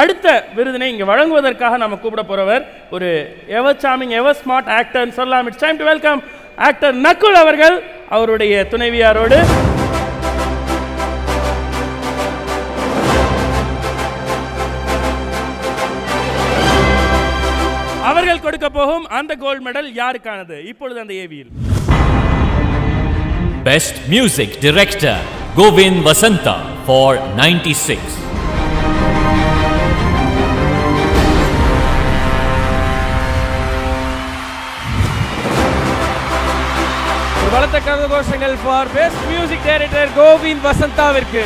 அடுத்த விருதினை இங்கே வழங்குவதற்காக நம்ம கூப்பிட போறவர் ஒரு எவர் சாமிங் எவர் ஸ்மார்ட் ஆக்டர்னு சொல்லலாம் it's time to welcome actor Nakul அவர்கள் அவருடைய துணைவியாரோடு அவர்கள் கொடுக்க போகும் அந்த கோல்ட் மெடல் யாருக்கானது இப்பொழுது அந்த ஏவியில் Best Music Director Govind Vasanta for 96. ஒரு பலத்த கரகோஷங்கள் for best music director Govind வசந்தாவிற்கு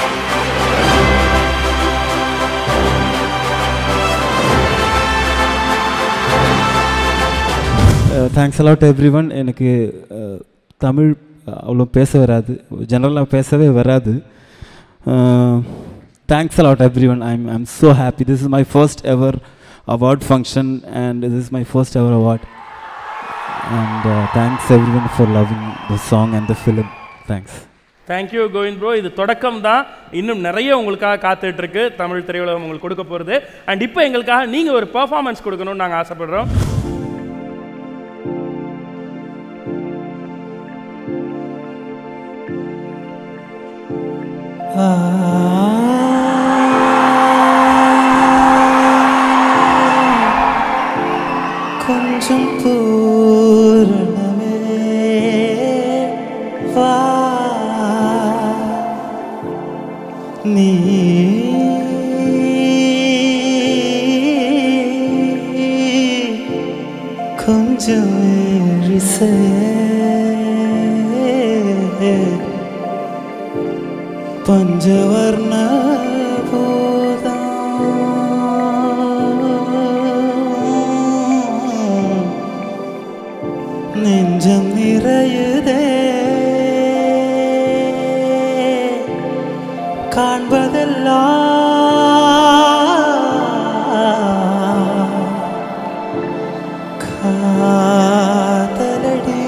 தேங்க்ஸ் அலாட் எவ்ரி ஒன் எனக்கு அஹ், தமிழ் அவ்வளோ பேச வராது ஜெனரலாக பேசவே வராது thanks a lot everyone I'm I'm so happy this is my first ever award function and this is my first ever award and thanks everyone for loving the song and the film thanks thank you Govind bro இது தொடக்கம் தான் இன்னும் நிறைய உங்களுக்காக காத்துட்டு இருக்கு தமிழ் திரையுலகம் உங்களுக்கு கொடுக்க போகிறது அண்ட் இப்போ எங்களுக்காக நீங்கள் ஒரு பெர்ஃபார்மன்ஸ் கொடுக்கணும்னு நாங்கள் ஆசைப்படுறோம் கொஞ்சம் பூரணமே வா நீ கொஞ்சம் இசையே பஞ்சவர்ண போதம் நெஞ்சம் நிறையுதே காண்பதெல்லாம் காதலடி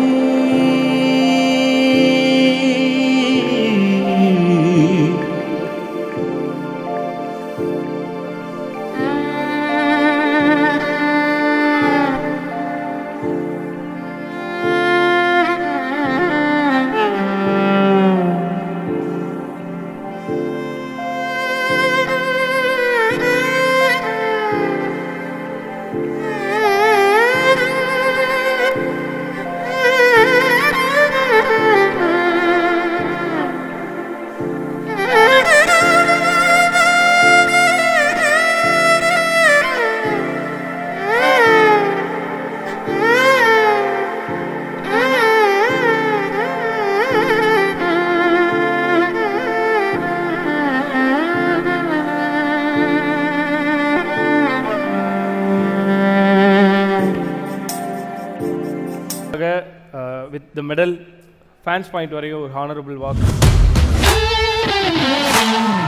with the medal fans point வரையும் ஒரு ஹானரபிள் வாக்